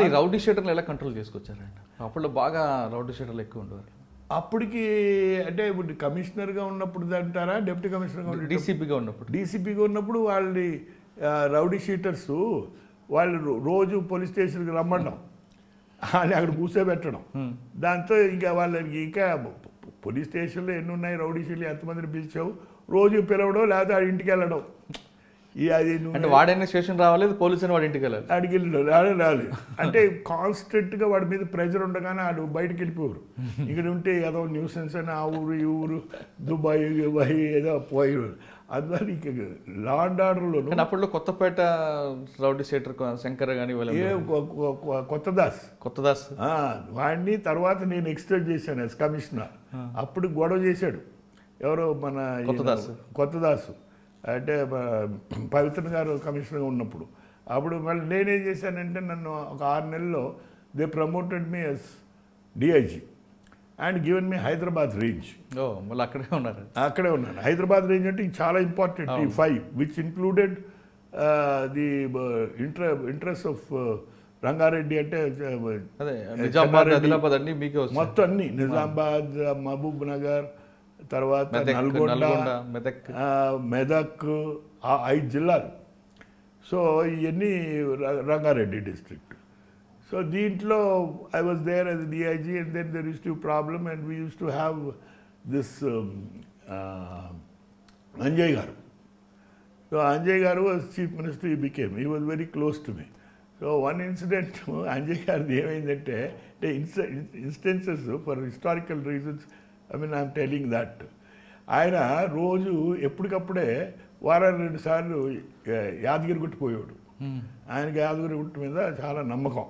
కానీ రౌడీ షీటర్లు ఎలా కంట్రోల్ చేసుకొచ్చారండి అప్పుడు బాగా రౌడీ షీటర్లు ఎక్కువ ఉండేవారు అప్పటికి అంటే ఇప్పుడు కమిషనర్గా ఉన్నప్పుడు అంటారా డిప్యూటీ కమిషనర్గా ఉన్నప్పుడు డీసీపీగా ఉన్నప్పుడు డీసీపీగా ఉన్నప్పుడు వాళ్ళని ఆ, రౌడీ షీటర్స్ వాళ్ళు రో- రోజు పోలీస్ స్టేషన్కి రమ్మడం అని అక్కడ కూర్చోబెట్టడం దాంతో ఇంకా వాళ్ళకి ఇంకా పోలీస్ స్టేషన్లో ఎన్ని ఉన్నాయి రౌడీ షీట్లు ఎంతమందిని పిలిచావు రోజు పిలవడం లేకపోతే ఆడి ఇంటికి వెళ్ళడం ఈ అది నువ్వు అంటే వాడైనా స్టేషన్ రావాలి పోలీసు అని వాడి ఇంటికి వెళ్ళాలి ఆడికి వెళ్ళాడు రాలే రాలేదు అంటే కాన్స్టెంట్గా వాడి మీద ప్రెజర్ ఉండగానే ఆడు బయటకు వెళ్ళిపోరు ఇక్కడ ఉంటే ఏదో న్యూసెన్స్ అని ఆ ఊరు ఈ ఊరు దుబాయ్ దుబాయ్ ఏదో పోయారు అందువల్ల ఇక లా అండ్ ఆర్డర్లోను కానీ అప్పట్లో కొత్తపేట రౌడీ షీటర్ శంకర్ కానీ వీళ్ళ ఏ కొ- కొ- కొ- కొత్త దాస్ కొత్తదాస్ ఆ, వాడిని తర్వాత నేను ఎక్స్టెండ్ చేశాను యాజ్ కమిషనర్ అప్పుడు గొడవ చేశాడు ఎవరో మన ఈయన కొత్తదాసు. కొత్తదాసు అంటే ప- పవిత్ర గారు కమిషనర్గా ఉన్నప్పుడు అప్పుడు మళ్ళీ నేనేం చేశానంటే నన్ను ఒక ఆరు నెలల్లో they promoted me as DIG and given me Hyderabad range ఓ మళ్ళీ అక్కడే ఉన్నారు అక్కడే ఉన్నాను హైదరాబాద్ రేంజ్ అంటే ఇది చాలా ఇంపార్టెంట్ ఈ five which included the intra interest of Rangareddy అంటే uh, అదే నిజామాబాద్ చెన్నారెడ్డి, ఆదిలాబాద్ అన్ని మీకే వస్తాయి మొత్తం అన్ని నిజామాబాద్ మహబూబ్ నగర్ తర్వాత మెదక్ నల్గొండ నల్గొండ మెదక్ ఆ, మెదక్ ఆ ఐదు జిల్లాలు సో ఇవన్నీ ర- రంగారెడ్డి డిస్ట్రిక్ట్ సో దీంట్లో I was there as DIG and then there used to problem and we used to have this Anjaiah garu so Anjaiah garu was chief minister he became he was very close to me so one incident Anjaiah గారిది ఏమైందంటే అంటే instances for historical reasons I mean I'm telling that ఆయన రోజు ఎప్పటికప్పుడే వారానికి రెండు సార్లు యాదగిరి గుట్టిపోయాడు ఆయనకి యాదగిరి గుట్ట మీద చాలా నమ్మకం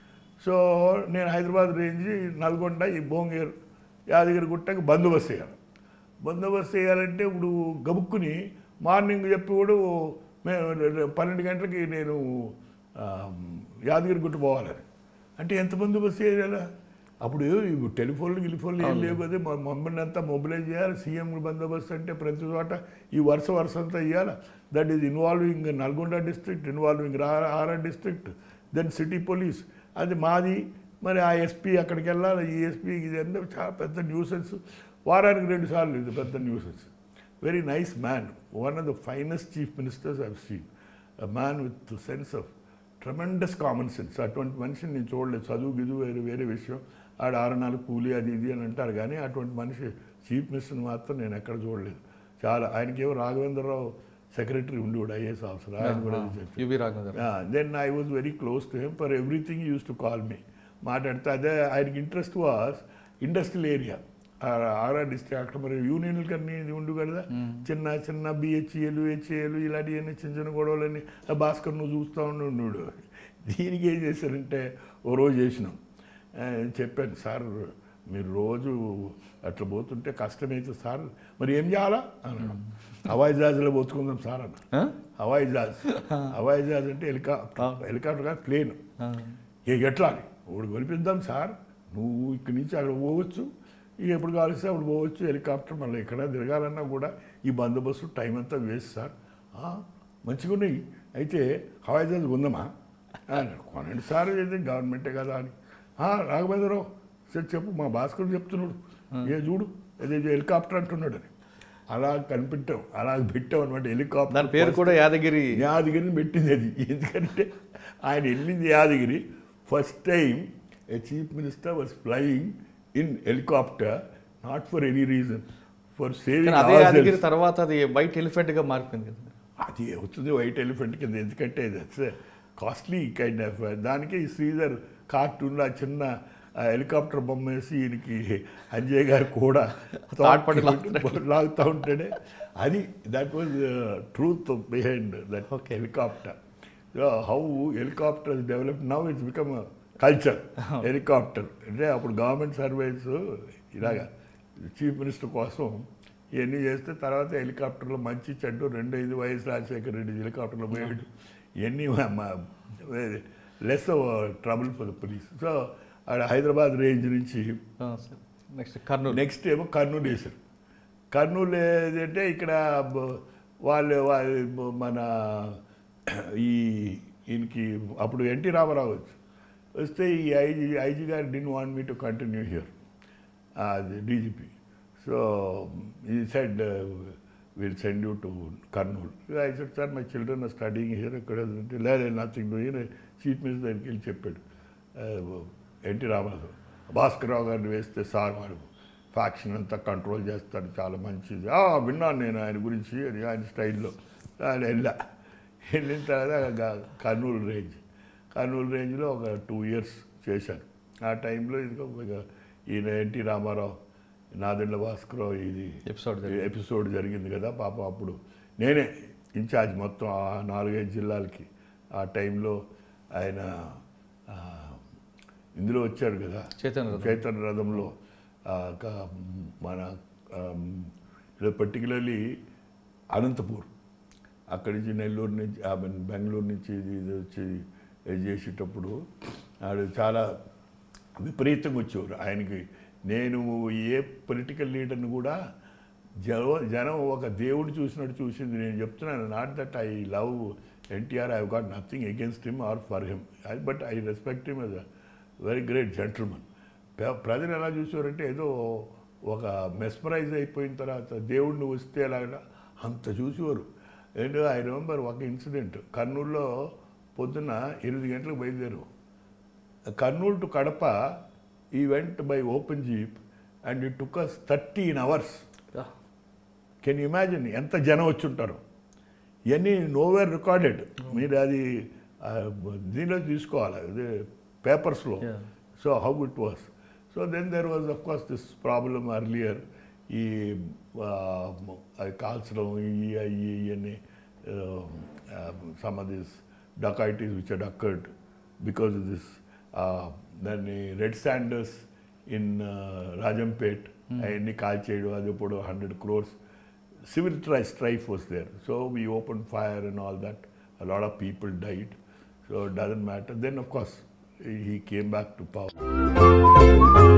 సో నేను హైదరాబాద్ రేంజ్ నల్గొండ ఈ భోంగేర్ యాదగిరి గుట్టకి బందోబస్తు చేయాలి బందోబస్తు చేయాలంటే ఇప్పుడు గబుక్కుని మార్నింగ్ చెప్పి కూడా మేము పన్నెండు గంటలకి నేను ఆ, యాదగిరి గుట్ట పోవాలని అంటే ఎంత బందోబస్తు చేయాలి అప్పుడు ఇవి టెలిఫోన్లు గిలిఫోన్లు ఏం లేవు కదా మా మమ్మల్ని అంతా మొబిలైజ్ చేయాలి సీఎం బందోబస్తు అంటే ప్రతి చోట ఈ వరుస వరుస అంతా ఇవ్వాలి that is involving Nalgonda district involving RR district then city police అది మాది మరి ఆ ఎస్పీ అక్కడికి వెళ్ళాలి ఈ ఎస్పీ ఇది అంటే చాలా పెద్ద న్యూసెన్స్ వారానికి రెండు సార్లు ఇది పెద్ద nuisance very nice man one of the finest chief ministers I've seen a man with sense of tremendous common sense అటువంటి మనిషిని నేను చూడలేదు చదువు గిదువు వేరే వేరే విషయం ఆడ ఆరు నాలుగు కూలి అది ఇది అని అంటారు కానీ అటువంటి మనిషి చీఫ్ మినిస్టర్ని మాత్రం నేను ఎక్కడ చూడలేదు చాలా ఆయనకేమో రాఘవేంద్రరావు సెక్రటరీ ఉండేవాడు ఐఏఎస్ ఆఫీసర్ ఆయన కూడా అది చెప్పారు. U V Raghavendra then I was very close to him for everything used to call me మాట్లాడితే అదే ఆయనకి interest was industrial area RR district అక్కడ మరి యూనియన్లు కన్నీ ఇది ఉండు కదా చిన్న చిన్న బిహెచ్ఏలు హెచ్ఏలు ఇలాంటివన్నీ చిన్న చిన్న గొడవలన్నీ ఆ భాస్కర్ నువ్వు చూస్తూ ఉండు ఉండు దీనికి ఏం చేశారంటే ఓ రోజు చేసినాం ఆ, చెప్పాను సార్ మీరు రోజు అట్లా పోతుంటే కష్టమైతే సార్ మరి ఏం చేయాలా అన్నాడు హవాయి జహాజ్లో పోతుకుందాం సార్ అన్న ఆ? హవాయి జహాజ్ హవాయి జహాజ్ అంటే హెలికాప్టర్ హెలికాప్టర్ కాదు ప్లేన్ ఆ. ఇక ఎట్లా అని ఒకటి కొలిపిద్దాం సార్ నువ్వు ఇక్కడి నుంచి అక్కడ పోవచ్చు ఇక ఎప్పుడు కావాల్సి అప్పుడు పోవచ్చు హెలికాప్టర్ మళ్ళీ ఎక్కడ తిరగాలన్నా కూడా ఈ బందోబస్తు టైం అంతా వేస్ట్ సార్ "ఆ, మంచిగా ఉన్నాయి అయితే హవాయి జహాజ్ ఉందమ్మా అన్నాడు కొనండి సార్ ఇది గవర్నమెంటే కదా అని "ఆ, రాఘవేంద్రరావు సరే చెప్పు మా భాస్కర్ చెప్తున్నాడు ఏ చూడు అదే హెలికాప్టర్ అంటున్నాడు అని అలా కనిపెట్టాం అలా పెట్టాం అనమాట హెలికాప్టర్ దాని పేరు కూడా యాదగిరి యాదగిరిని పెట్టింది అది ఎందుకంటే ఆయన వెళ్ళింది Yadagiri first time a chief minister was flying in helicopter not for any reason for కానీ సేవింగ్ అదే యాదగిరి తర్వాత అది వైట్ ఎలిఫెంట్ గా మారిపోయింది కదా అది అవుతుంది వైట్ ఎలిఫెంట్ కింద ఎందుకంటే దట్స్ కాస్ట్లీ కైండ్ ఆఫ్ దానికి ఈ శ్రీధర్ కార్టూన్లో ఆ చిన్న ఆ హెలికాప్టర్ బొమ్మ వేసి ఈయనకి అంజయ్ గారు కూడా తాడ్పడి లాగుతూ ఉంటాడే అది that was truth behind that helicopter how helicopter develop now it's become culture helicopter అంటే అప్పుడు గవర్నమెంట్ సర్వీస్ ఇలాగా చీఫ్ మినిస్టర్ కోసం ఇవన్నీ చేస్తే తర్వాత హెలికాప్టర్లో మంచి చెడ్డు రెండు ఐదు వైఎస్ రాజశేఖర రెడ్డి హెలికాప్టర్లో పోయాడు ఇవన్నీ less trouble for the police so ఆడ హైదరాబాద్ రేంజ్ నుంచి నెక్స్ట్ కర్నూలు నెక్స్ట్ ఏమో కర్నూలు వేశారు కర్నూలు ఏదంటే ఇక్కడ బ- వాళ్ళు వాళ్ళు మన ఈ ఈయనకి అప్పుడు ఎన్టీ రామారావు వచ్చు వస్తే ఈ IG IG garu didn't want me to continue here అది DGP so he said will send you to Kurnool I said sir my children are studying here ఇక్కడ లేదు nothing do here chief minister దగ్గరికి వెళ్ళి చెప్పాడు ఎన్టీ రామారావు భాస్కర్రావు గారిని వేస్తే సార్ వాడు faction అంతా కంట్రోల్ చేస్తాడు చాలా మంచిది "ఆ, విన్నాను నేను ఆయన గురించి అది ఆయన స్టైల్లో ఆయన వెళ్ళా వెళ్ళిన తర్వాత గ- కర్నూలు రేంజ్ కర్నూలు రేంజ్లో ఒక టూ ఇయర్స్ చేశాను ఆ టైంలో ఇదిగో ఇక ఈయన ఎన్టీ రామారావు నాదెండ్ల భాస్కరరావు ఇది ఎపిసోడ్ ఎపిసోడ్ జరిగింది కదా పాప అప్పుడు నేనే ఇన్ఛార్జ్ మొత్తం ఆ నాలుగైదు జిల్లాలకి ఆ టైంలో ఆయన ఆ, ఇందులో వచ్చాడు కదా చైతన్య రథం. చైతన్య రథంలో ఆ, క- మన పర్టికులర్లీ అనంతపూర్ అక్కడి నుంచి నెల్లూరు నుంచి ఐ మీన్ బెంగళూరు నుంచి ఇది ఇది వచ్చి ఇది చేసేటప్పుడు ఆడు చాలా విపరీతంగా వచ్చేవారు ఆయనకి నేను ఏ పొలిటికల్ లీడర్ని కూడా జన జనం ఒక దేవుడు చూసినట్టు చూసింది నేను చెప్తున్నాను not that I love NTR I got nothing against him or for him but I respect him as a very great gentleman ప్రజలు ఎలా చూసేవారంటే ఏదో ఒక మెస్మరైజ్ అయిపోయిన తర్వాత దేవుడిని వస్తే ఎలాగా అంత చూసేవారు అండ్ ఐ రిమెంబర్ ఒక ఇన్సిడెంట్ కర్నూలులో పొద్దున్న ఎనిమిది గంటలకు బయలుదేరు Kurnool to Kadapa he went by open jeep and it took us thirteen hours can imagine ఎంత జనం వచ్చి ఉంటారు ఇవన్నీ నోవేర్ రికార్డెడ్ మీరు అది ఆ, దీనిలో తీసుకోవాలి అదే పేపర్స్లో Yeah. So how it was so then there was of course this problem earlier ఈ ఆ, అది కాల్చడం ఈ అయ్యి ఇవన్నీ some of this dacoities which had occurred because of this దాన్ని రెడ్ శాండర్స్ ఇన్ రాజంపేట్ అవన్నీ కాల్ చేయడం అది ఇప్పుడు hundred crores civil tri- strife was there. So we opened fire and all that. A lot of people died. So it doesn't matter. Then, of course, he came back to power.